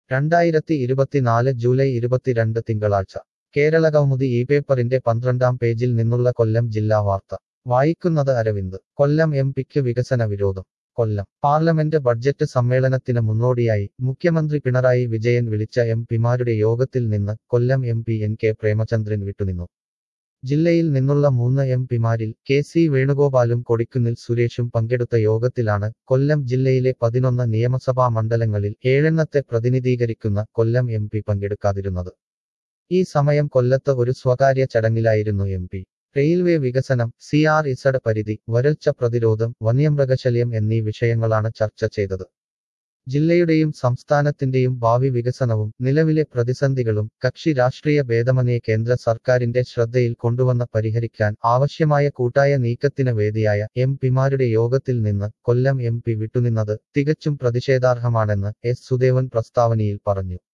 രണ്ടായിരത്തി ഇരുപത്തിനാല് ജൂലൈ ഇരുപത്തിരണ്ട് തിങ്കളാഴ്ച കേരള കൗമുദി ഈ പേപ്പറിന്റെ പന്ത്രണ്ടാം പേജിൽ നിന്നുള്ള കൊല്ലം ജില്ലാ വാർത്ത വായിക്കുന്നത് അരവിന്ദ് കൊല്ലം എം പിക്ക് വികസന വിരോധം കൊല്ലം പാർലമെന്റ് ബഡ്ജറ്റ് സമ്മേളനത്തിന് മുന്നോടിയായി മുഖ്യമന്ത്രി പിണറായി വിജയൻ വിളിച്ച എം പിമാരുടെ യോഗത്തിൽ നിന്ന് Kollam M P N K Premachandran വിട്ടുനിന്നു ജില്ലയിൽ നിന്നുള്ള മൂന്ന് എം പിമാരിൽ കെ സി വേണുഗോപാലും കൊടിക്കുന്നിൽ സുരേഷും പങ്കെടുത്ത യോഗത്തിലാണ് കൊല്ലം ജില്ലയിലെ പതിനൊന്ന് നിയമസഭാ മണ്ഡലങ്ങളിൽ ഏഴെണ്ണത്തെ പ്രതിനിധീകരിക്കുന്ന കൊല്ലം എം പി പങ്കെടുക്കാതിരുന്നത് ഈ സമയം കൊല്ലത്ത് ഒരു സ്വകാര്യ ചടങ്ങിലായിരുന്നു എം പി റെയിൽവേ വികസനം സി ആർ ഇസഡ് പരിധി വരൾച്ച പ്രതിരോധം വന്യമൃഗശല്യം എന്നീ വിഷയങ്ങളാണ് ചർച്ച ചെയ്തത് ജില്ലയുടെയും സംസ്ഥാനത്തിന്റെയും ഭാവി വികസനവും നിലവിലെ പ്രതിസന്ധികളും കക്ഷി രാഷ്ട്രീയ ഭേദമന്യേ കേന്ദ്ര സർക്കാരിന്റെ ശ്രദ്ധയിൽ കൊണ്ടുവന്ന പരിഹരിക്കാൻ ആവശ്യമായ കൂട്ടായ നീക്കത്തിന് വേദിയായ എം പിമാരുടെ യോഗത്തിൽ നിന്ന് കൊല്ലം എം പി വിട്ടുനിന്നത് തികച്ചും പ്രതിഷേധാർഹമാണെന്ന് എസ് സുദേവൻ പ്രസ്താവനയിൽ പറഞ്ഞു